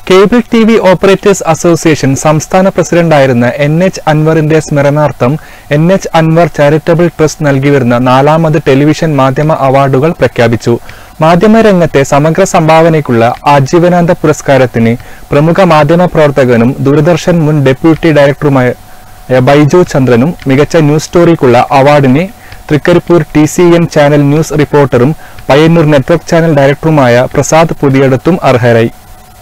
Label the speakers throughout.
Speaker 1: cable T V operators association സംസ്ഥാന പ്രസിഡന്റായിരുന്ന N H അൻവറിന്റെ സ്മരണാർത്ഥം N H Anwar charitable trust നൽകിവരുന്ന നാലാമത് ടെലിവിഷൻ മാധ്യമ അവാർഡുകൾ പ്രഖ്യാപിച്ചു മാധ്യമരംഗത്തെ സമഗ്ര സംഭാവനയ്ക്കുള്ള ആജീവനാന്ത പുരസ്കാരത്തിന് പ്രമുഖ മാധ്യമ പ്രവർത്തകനും ദൂരദർശൻ മുൻ ഡെപ്യൂട്ടി ഡയറക്ടറുമായ ബൈജു ചന്ദ്രനും മികച്ച ന്യൂസ് സ്റ്റോറിക്കുള്ള അവാർഡിന് Trikaripur T C N channel news റിപ്പോർട്ടറും പയ്യന്നൂർ നെറ്റ്വർക്ക് ചാനൽ ഡയറക്ടറുമായ പ്രസാദ് പുതിയടത്തും അർഹരായി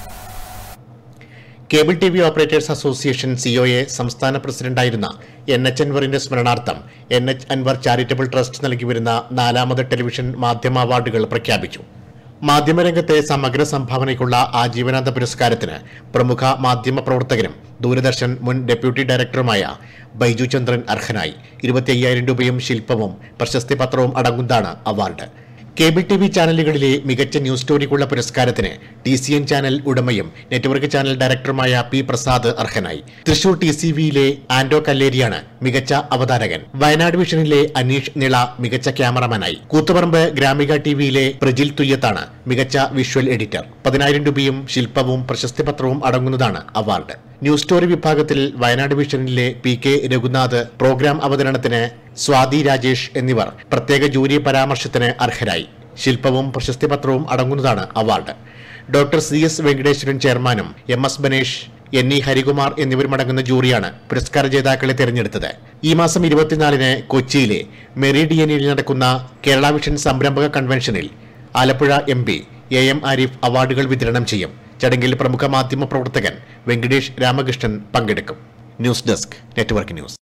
Speaker 2: cable T V operators association COA സംസ്ഥാന പ്രസിഡന്റായിരുന്ന എൻ എച്ച് അൻവറിന്റെ സ്മരണാർത്ഥം N H Anwar charitable trust നൽകി വരുന്ന നാലാമത് ടെലിവിഷൻ മാധ്യമ അവാർഡുകൾ പ്രഖ്യാപിച്ചു മാധ്യമരംഗത്തെ സമഗ്ര സംഭാവനയ്ക്കുള്ള ആജീവനാന്ത പുരസ്കാരത്തിന് പ്രമുഖ മാധ്യമ പ്രവർത്തകനും ദൂരദർശൻ മുൻ ഡെപ്യൂട്ടി ഡയറക്ടറുമായ ബൈജു ചന്ദ്രൻ അർഹനായി ഇരുപത്തി അയ്യായിരം രൂപയും ശില്പവും പ്രശസ്തി പത്രവും അടങ്ങുന്നതാണ് അവാർഡ് കേബിൾ ടി വി ചാനലുകളിലെ മികച്ച ന്യൂസ് സ്റ്റോറിക്കുള്ള പുരസ്കാരത്തിന് ടി സി എൻ ചാനൽ ഉടമയും നെറ്റ്വർക്ക് ചാനൽ ഡയറക്ടറുമായ പി പ്രസാദ് അർഹനായി തൃശൂർ ടി സി വിയിലെ ആന്റോ കല്ലേരിയാണ് മികച്ച അവതാരകൻ വയനാട് വിഷനിലെ അനീഷ് നിള മികച്ച ക്യാമറമാനായി കൂത്തുപറമ്പ് ഗ്രാമിക ടിവിയിലെ പ്രജിൽ തുയ്യത്താണ് മികച്ച വിഷ്വൽ എഡിറ്റർ പതിനായിരം രൂപയും ശില്പവും പ്രശസ്തി പത്രവും അടങ്ങുന്നതാണ് അവാർഡ് ന്യൂസ് സ്റ്റോറി വിഭാഗത്തിൽ വയനാട് വിഷനിലെ പി കെ രഘുനാഥ് പ്രോഗ്രാം അവതരണത്തിന് സ്വാതി രാജേഷ് എന്നിവർ പ്രത്യേക ജൂറി പരാമർശത്തിന് അർഹരായി ശില്പവും പ്രശസ്തി പത്രവും അടങ്ങുന്നതാണ് award doctor C S Venkateswaran ചെയർമാനും M S Banesh N E Harikumar എന്നിവരുമടങ്ങുന്ന ജൂറിയാണ് പുരസ്കാര ജേതാക്കളെ തെരഞ്ഞെടുത്തത് ഈ മാസം ഇരുപത്തിനാലിന് കൊച്ചിയിലെ മെറിഡിയനിൽ നടക്കുന്ന കേരള വിഷൻ സംരംഭക കൺവെൻഷനിൽ Alappuzha M P A M Arif അവാർഡുകൾ വിതരണം ചെയ്യും ചടങ്ങിൽ പ്രമുഖ മാധ്യമ പ്രവർത്തകൻ വെങ്കടേഷ് രാമകൃഷ്ണൻ പങ്കെടുക്കും ന്യൂസ് ഡെസ്ക് നെറ്റ്വർക്ക് ന്യൂസ്